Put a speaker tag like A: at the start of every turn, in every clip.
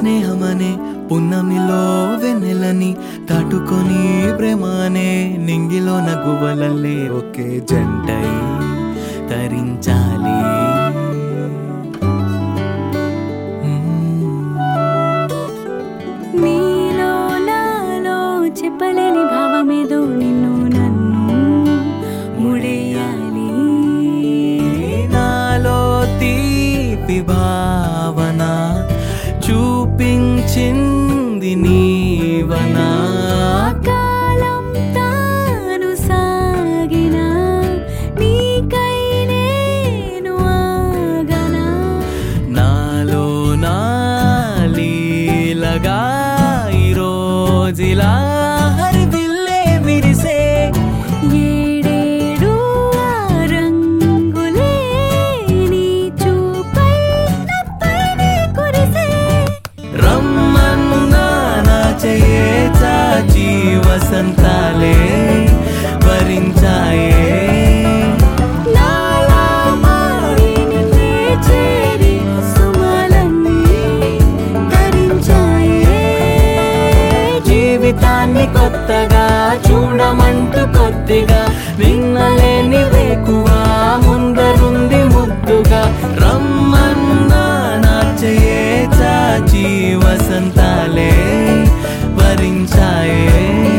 A: స్నేహమనే పున్నమిలో వెన్నెలని దాటుకొని ప్రేమనే నింగిలో నగువలల్లే ఒకే జంటై తరించాలి మ్మ్.
B: నీలో నాలో చెప్పలేని భావమేదో నిన్ను నన్ను ముడేయాలి
A: నాలో తీపి భావన చూపించింది నీవనా
B: కాలం తాను సాగిన నీకై నేను ఆగనా
A: నాలో నాలీలగా ఈరోజిలా హరివిల్లే విరిసే
B: ఏడేడు ఆ రంగులే నీ చూపై నాపైనే కురిసే
A: రమ్మన్నా నా చేయే చాచి వసంతాలే వరించాయే
B: నాలా మారి నిన్నే చేరి సుమలన్నీ ధరించాయే
A: జీవితాన్ని కొత్తగా చూడమంటూ కొద్దిగా విన్నలేని వేకువా ముందరుంది ముద్దుగా రమ్మన్నా నా చేయే చాచి వసంతాలే వరించాయే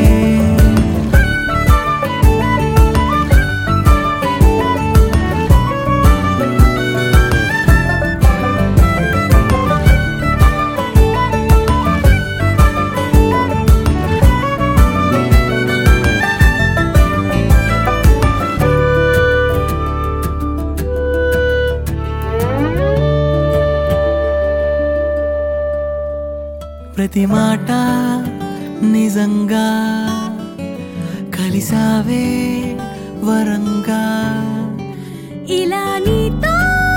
A: ప్రతి మాట నిజంగా కలిసావే వరంగా
B: ఇలా నీతో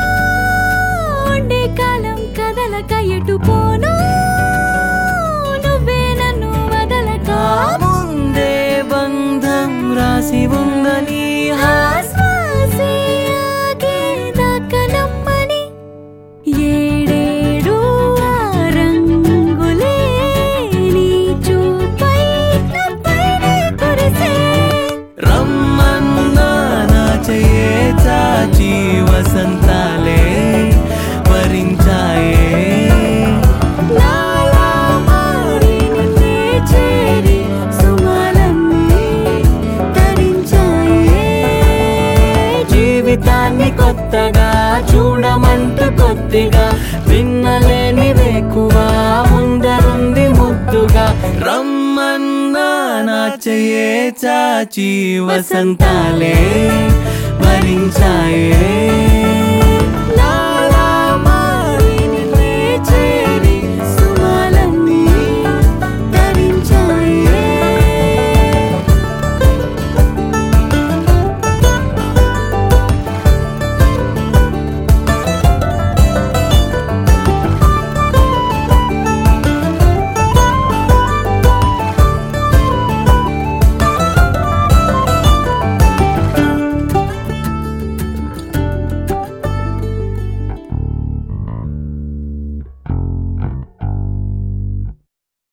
B: ఉండే కాలం కదలక ఎటు పోను నువ్వే నన్ను వదలక
A: ముందే బంధం రాసి ఉందని
B: ఆ శ్వాసే ఆగేదాకా నమ్మని ఏడేడు ఆ రంగులే నీ చూపై నాపైనే కురిసే
A: రమ్మన్నా నా చేయే చాచి వసంతాలే వరించాయే
B: నాలా మారి నిన్నే చేరి సుమలన్నీ ధరించాయే
A: జీవితాన్ని కొత్తగా చూడమంటూ కొద్దిగా విన్నలేని వేకువా ముందరుంది ముద్దుగా రమ్మన్నా నా చేయే చాచి వసంతాలే వరించాయే